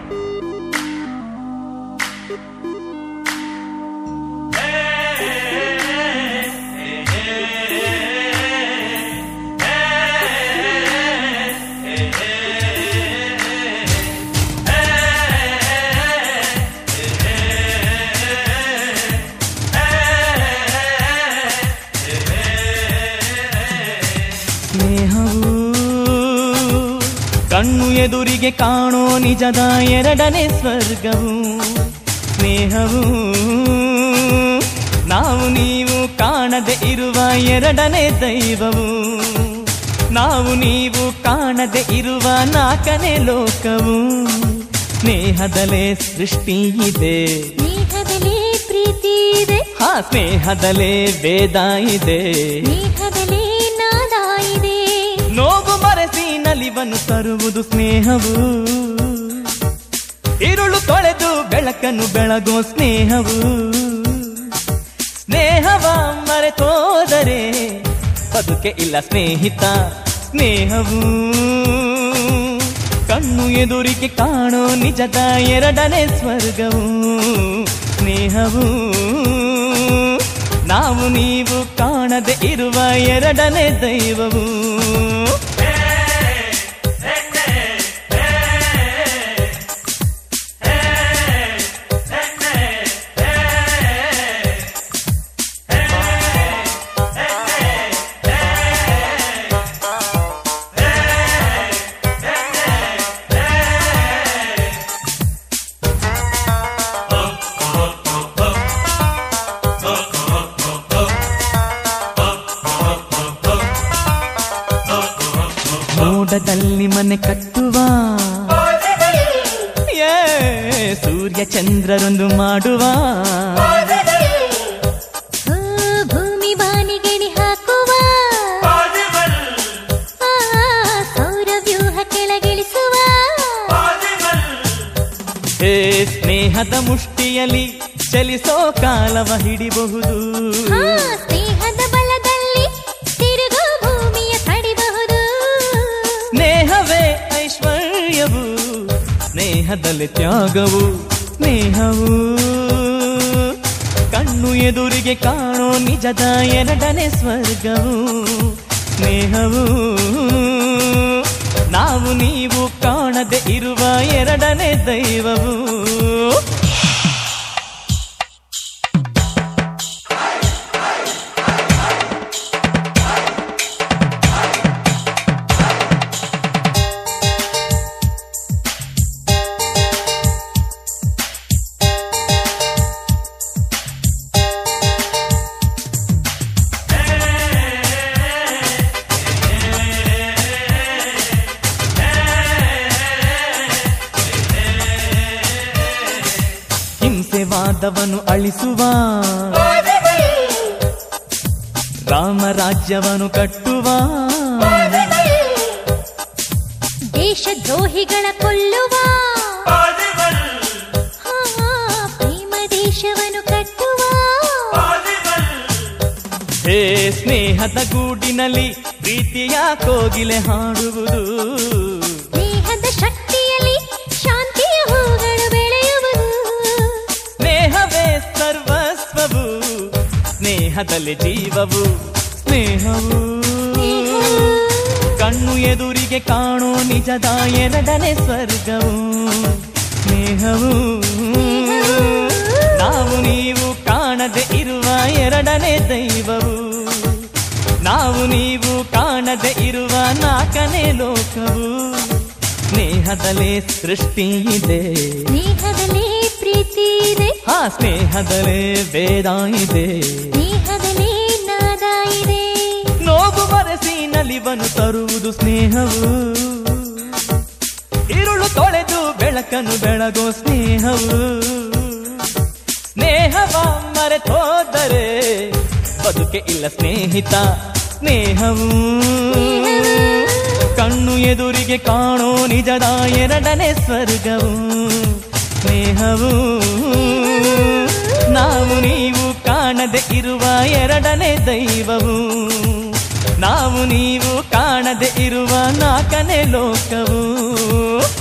ಸ್ನೇಹವು ಕಣ್ಣು ಎದುರಿಗೆ ಕಾಣೋ ನಿಜದ ಎರಡನೇ ಸ್ವರ್ಗವು ಸ್ನೇಹವು ನಾವು ನೀವು ಕಾಣದೆ ಇರುವ ಎರಡನೇ ದೈವವು ನಾವು ನೀವು ಕಾಣದೆ ಇರುವ ನಾಲ್ಕನೇ ಲೋಕವು ಸ್ನೇಹದಲೇ ಸೃಷ್ಟಿ ಇದೆ ಸ್ನೇಹದಲ್ಲೇ ಪ್ರೀತಿ ಇದೆ ಹಾ ಸ್ನೇಹದಲೇ ವೇದ ಇದೆ ಸ್ನೇಹದಲ್ಲೇ ನಾದ ಇದೆ ನೋವು ಮರೆಸಿ ನಲಿವನ್ನು ತರುವುದು ಸ್ನೇಹವು ಇರುಳು ತೊಳೆದು ಬೆಳಕನ್ನು ಬೆಳಗೋ ಸ್ನೇಹವು ಸ್ನೇಹವ ಮರೆತೋದರೆ ಬದುಕೆ ಇಲ್ಲ ಸ್ನೇಹಿತ ಸ್ನೇಹವು ಕಣ್ಣು ಎದುರಿಗೆ ಕಾಣೋ ನಿಜದ ಎರಡನೇ ಸ್ವರ್ಗವು ಸ್ನೇಹವು ನಾವು ನೀವು ಕಾಣದೆ ಇರುವ ಎರಡನೇ ದೈವವು ಮೋಡದಲ್ಲಿ ಮನೆ ಕಟ್ಟುವ ಏ ಸೂರ್ಯ ಚಂದ್ರರೊಂದು ಮಾಡುವ ಓ, ಭೂಮಿ ಬಾನಿಗೆಣಿ ಹಾಕುವ ಆ, ಸೌರವ್ಯೂಹ ಕೆಳಗಿಳಿಸುವ ಹೇ ಸ್ನೇಹದ ಮುಷ್ಟಿಯಲ್ಲಿ ಚಲಿಸೋ ಕಾಲವ ಹಿಡಿಬಹುದು ಆ, ಸ್ನೇಹದ ಬಲದಲ್ಲಿ ತಿರುಗೋ ಭೂಮಿಯ ತಡಿಬಹುದು ಸ್ನೇಹವೇ ಐಶ್ವರ್ಯವು ಸ್ನೇಹದಲ್ಲಿ ತ್ಯಾಗವು ಸ್ನೇಹವು ಕಣ್ಣು ಎದುರಿಗೆ ಕಾಣೋ ನಿಜದ ಎರಡನೇ ಸ್ವರ್ಗವು ಸ್ನೇಹವು ನಾವು ನೀವು ಕಾಣದೆ ಇರುವ ಎರಡನೇ ದೈವವು ಹಿಂಸೆವಾದವನು ಅಳಿಸುವ ರಾಮರಾಜ್ಯವನ್ನು ಕಟ್ಟುವ ದೇಶದ್ರೋಹಿಗಳ ಕೊಲ್ಲುವ ಆ, ಪ್ರೇಮ ದೇಶವನ್ನು ಕಟ್ಟುವ ಹೇ ಸ್ನೇಹದ ಗೂಡಿನಲ್ಲಿ ಪ್ರೀತಿಯ ಕೋಗಿಲೆ ಹಾಡುವುದು ಸ್ನೇಹದ ಶಕ್ತಿಯಲ್ಲಿ ಶಾಂತಿಯ ಹೂಗಳು ಬೆಳೆಯುವುದು ಸ್ನೇಹವೇ ಸರ್ವಸ್ವವು ಸ್ನೇಹದಲ್ಲಿ ಜೀವವು ಸ್ನೇಹವು ಕಣ್ಣು ಎದುರಿಗೆ ಕಾಣೋ ನಿಜದ ಎರಡನೇ ಸ್ವರ್ಗವು ಸ್ನೇಹವು ನಾವು ನೀವು ಕಾಣದೆ ಇರುವ ಎರಡನೇ ದೈವವು ನಾವು ನೀವು ಕಾಣದೆ ಇರುವ ನಾಲ್ಕನೇ ಲೋಕವು ಸ್ನೇಹದಲ್ಲೇ ಸೃಷ್ಟಿ ಇದೆ ಸ್ನೇಹದಲ್ಲೇ ಪ್ರೀತಿ ಇದೆ ಆ ಸ್ನೇಹದಲ್ಲೇ ವೇದ ಇದೆ ಸ್ನೇಹದಲ್ಲೇ ನಾದ ಇದೆ ನೋವು ಮರೆಸಿ ನಲಿವನ್ನು ತರುವುದು ಸ್ನೇಹವು ಇರುಳು ತೊಳೆದು ಬೆಳಕನ್ನು ಬೆಳಗೋ ಸ್ನೇಹವು ಸ್ನೇಹವ ಮರೆತೋದರೆ ಬದುಕೆ ಇಲ್ಲ ಸ್ನೇಹಿತ ಸ್ನೇಹವು ಕಣ್ಣು ಎದುರಿಗೆ ಕಾಣೋ ನಿಜದ ಎರಡನೇ ಸ್ವರ್ಗವು ಸ್ನೇಹವು ನಾವು ನೀವು ಕಾಣದೆ ಇರುವ ಎರಡನೇ ದೈವವು ನಾವು ನೀವು ಕಾಣದೆ ಇರುವ ನಾಲ್ಕನೇ ಲೋಕವು